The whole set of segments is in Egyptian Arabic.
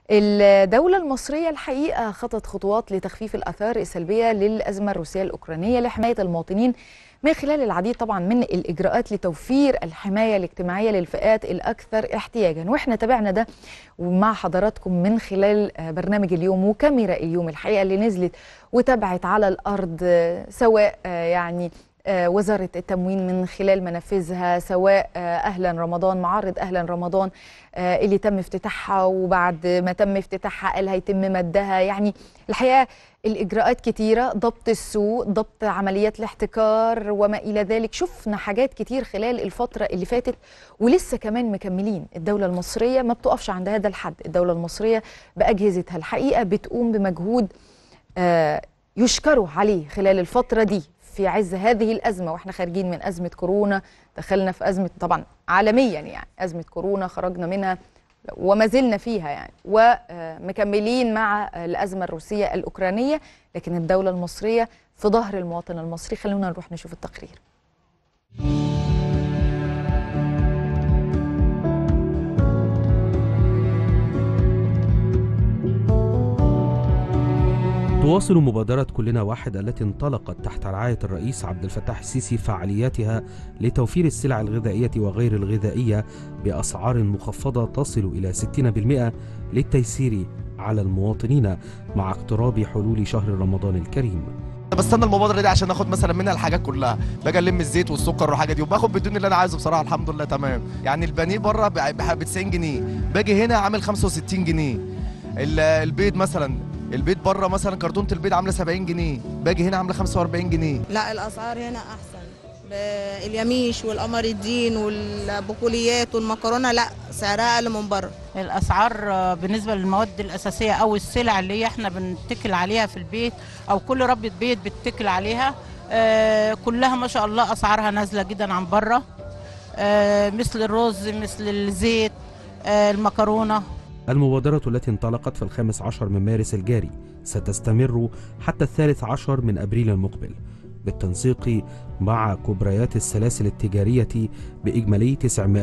الدولة المصرية الحقيقة خطت خطوات لتخفيف الآثار السلبية للأزمة الروسية الأوكرانية لحماية المواطنين من خلال العديد طبعا من الإجراءات لتوفير الحماية الاجتماعية للفئات الأكثر احتياجا وإحنا تابعنا ده مع حضراتكم من خلال برنامج اليوم وكاميرا اليوم الحقيقة اللي نزلت وتابعت على الأرض سواء يعني وزارة التموين من خلال منافذها سواء أهلا رمضان معارض أهلا رمضان اللي تم افتتاحها وبعد ما تم افتتاحها قال هيتم مدها يعني الحقيقة الإجراءات كتيرة ضبط السوق ضبط عمليات الاحتكار وما إلى ذلك شفنا حاجات كتير خلال الفترة اللي فاتت ولسه كمان مكملين الدولة المصرية ما بتقفش عند هذا الحد الدولة المصرية بأجهزتها الحقيقة بتقوم بمجهود يشكروا عليه خلال الفترة دي في عز هذه الأزمة وإحنا خارجين من أزمة كورونا دخلنا في أزمة طبعا عالميا يعني أزمة كورونا خرجنا منها وما زلنا فيها يعني ومكملين مع الأزمة الروسية الأوكرانية لكن الدولة المصرية في ظهر المواطن المصري خلونا نروح نشوف التقرير تواصل مبادرة كلنا واحد التي انطلقت تحت رعاية الرئيس عبد الفتاح السيسي فعالياتها لتوفير السلع الغذائية وغير الغذائية بأسعار مخفضة تصل إلى 60% للتيسير على المواطنين مع اقتراب حلول شهر رمضان الكريم بستنى المبادره دي عشان اخد مثلا منها الحاجات كلها باجي الم الزيت والسكر والحاجات دي وباخد بدون اللي انا عايزه بصراحه الحمد لله تمام يعني البانيه بره ب 90 جنيه باجي هنا عامل 65 جنيه البيض مثلا البيض بره مثلا كرتونه البيض عامله 70 جنيه باجي هنا عامله 45 جنيه لا الاسعار هنا احسن اليميش والقمر الدين والبقوليات والمكرونه لا سعرها اقل من بره الاسعار بالنسبه للمواد الاساسيه او السلع اللي هي احنا بنتكل عليها في البيت او كل ربة بيت بتتكل عليها كلها ما شاء الله اسعارها نازله جدا عن بره مثل الرز مثل الزيت المكرونه المبادرة التي انطلقت في الخامس عشر من مارس الجاري ستستمر حتى الثالث عشر من أبريل المقبل بالتنسيق مع كبريات السلاسل التجارية بإجمالي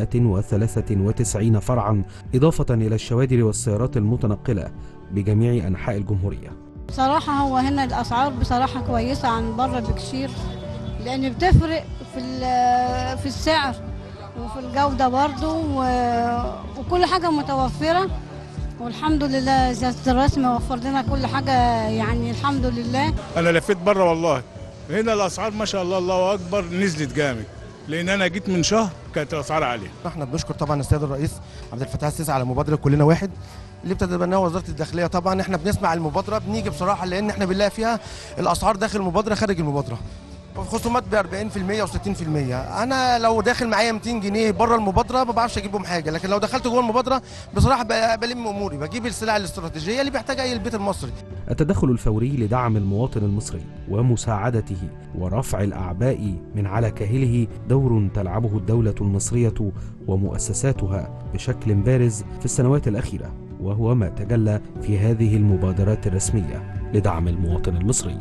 993 فرعا إضافة إلى الشوادر والسيارات المتنقلة بجميع أنحاء الجمهورية بصراحة هو هنا الأسعار بصراحة كويسة عن بره بكثير لأن بتفرق في في السعر وفي الجودة برضو وكل حاجة متوفرة والحمد لله سيادة الرئيس موفر لنا كل حاجة يعني الحمد لله أنا لفيت بره والله هنا الأسعار ما شاء الله الله أكبر نزلت جامد لأن أنا جيت من شهر كانت الأسعار عالية احنا بنشكر طبعا السيد الرئيس عبد الفتاح السيسي على مبادرة كلنا واحد اللي بتتبناها وزاره الداخليه طبعا احنا بنسمع المبادره بنيجي بصراحه لان احنا بنلاقي فيها الاسعار داخل المبادره خارج المبادره خصومات ب 40% و60% انا لو داخل معايا 200 جنيه بره المبادره ما بعرفش اجيبهم حاجه لكن لو دخلت جوه المبادره بصراحه بلم اموري بجيب السلع الاستراتيجيه اللي بيحتاجها اي البيت المصري التدخل الفوري لدعم المواطن المصري ومساعدته ورفع الاعباء من على كاهله دور تلعبه الدوله المصريه ومؤسساتها بشكل بارز في السنوات الاخيره وهو ما تجلى في هذه المبادرات الرسميه لدعم المواطن المصري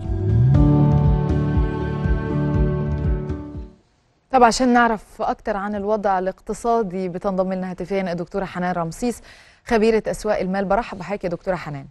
طب عشان نعرف أكتر عن الوضع الاقتصادي بتنضم لنا هاتفيا الدكتورة حنان رمسيس خبيرة أسواق المال برحب بحضرتك يا دكتورة حنان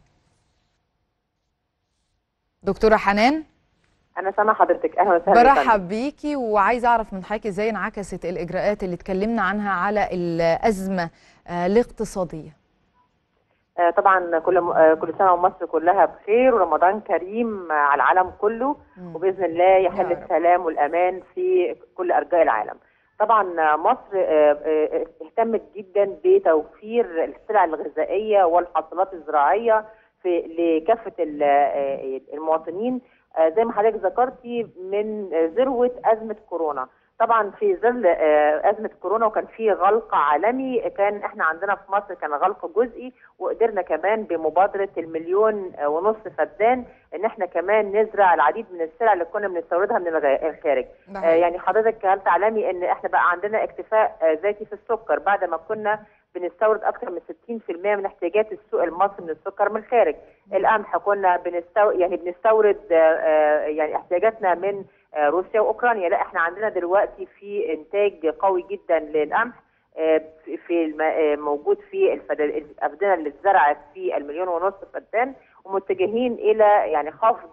دكتورة حنان أنا سامعة حضرتك أهلا وسهلا برحب بيكي وعايزة أعرف من حضرتك إزاي انعكست الإجراءات اللي اتكلمنا عنها على الأزمة الاقتصادية طبعا كل كل سنه ومصر كلها بخير ورمضان كريم على العالم كله وباذن الله يحل السلام والامان في كل ارجاء العالم. طبعا مصر اهتمت جدا بتوفير السلع الغذائيه والحاصلات الزراعيه في لكافه المواطنين زي ما حضرتك ذكرتي من ذروه ازمه كورونا. طبعا في ظل ازمه كورونا وكان في غلق عالمي كان احنا عندنا في مصر كان غلق جزئي وقدرنا كمان بمبادره المليون ونص فدان ان احنا كمان نزرع العديد من السلع اللي كنا بنستوردها من الخارج آه يعني حضرتك هل تعلمي ان احنا بقى عندنا اكتفاء ذاتي في السكر بعد ما كنا بنستورد اكثر من 60% من احتياجات السوق المصري من السكر من الخارج القمح كنا بنستو يعني بنستورد يعني احتياجاتنا من روسيا واوكرانيا لا احنا عندنا دلوقتي في انتاج قوي جدا للقمح آه، في- في الم- آه، موجود في الفد- الافدنه اللي اتزرعت في المليون ونص فدان ومتجهين الى يعني خفض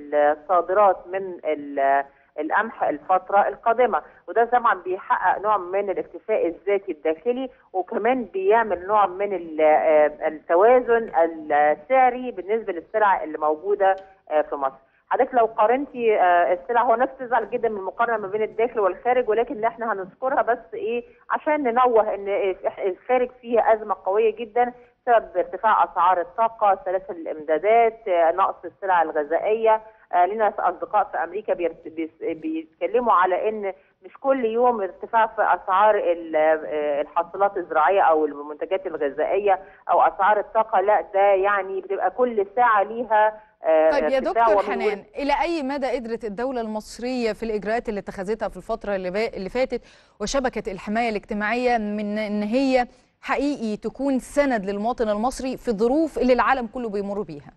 الصادرات من ال- القمح الفتره القادمه وده طبعا بيحقق نوع من الاكتفاء الذاتي الداخلي وكمان بيعمل نوع من ال- آه، التوازن السعري بالنسبه للسلع اللي موجوده آه، في مصر حضرتك لو قارنتي آه، السلع هو ناس تزعل جدا من المقارنه ما بين الداخل والخارج ولكن اللي احنا هنذكرها بس ايه عشان ننوه ان الخارج فيه ازمه قويه جدا بسبب ارتفاع اسعار الطاقه سلاسل الامدادات آه، نقص السلع الغذائيه آه، لنا اصدقاء في امريكا بيرت- بيس- بيتكلموا على ان مش كل يوم ارتفاع في اسعار ال- آه، الحاصلات الزراعيه او المنتجات الغذائيه او اسعار الطاقه لا ده يعني بتبقى كل ساعه ليها آه، طيب يا ارتفاع دكتور ومن حنان الى اي مدى قدرت الدوله المصريه في الاجراءات اللي اتخذتها في الفتره اللي, با... اللي فاتت وشبكه الحمايه الاجتماعيه من ان هي حقيقي تكون سند للمواطن المصري في الظروف اللي العالم كله بيمر بيها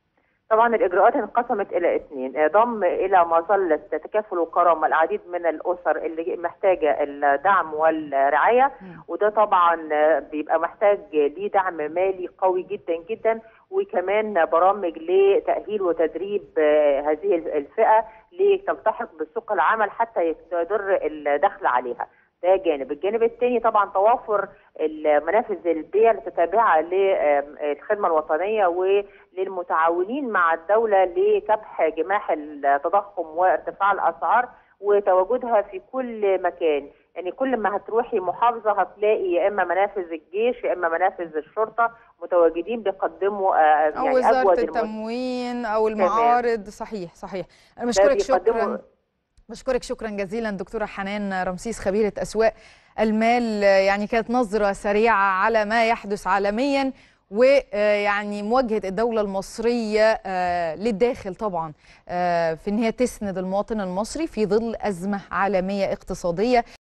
طبعا الاجراءات انقسمت الى اثنين ضم الى مظله تكافل وكرامه العديد من الاسر اللي محتاجه الدعم والرعايه وده طبعا بيبقى محتاج ليه دعم مالي قوي جدا جدا وكمان برامج لتاهيل وتدريب هذه الفئه لتلتحق بسوق العمل حتى يقدر الدخل عليها ده جانب الجانب الثاني طبعا توافر المنافذ البيع التابعه للخدمه الوطنيه وللمتعاونين مع الدوله لكبح جماح التضخم وارتفاع الاسعار وتواجدها في كل مكان يعني كل ما هتروحي محافظه هتلاقي يا اما منافذ الجيش يا اما منافذ الشرطه متواجدين بيقدموا آه، او يعني وزاره اجود المس- التموين او المعارض صحيح صحيح انا بشكرك بيقدموا- شكرا بشكرك شكرا جزيلا دكتوره حنان رمسيس خبيره اسواق المال يعني كانت نظره سريعه على ما يحدث عالميا ويعني مواجهه الدوله المصريه آه، للداخل طبعا آه، في ان هي تسند المواطن المصري في ظل ازمه عالميه اقتصاديه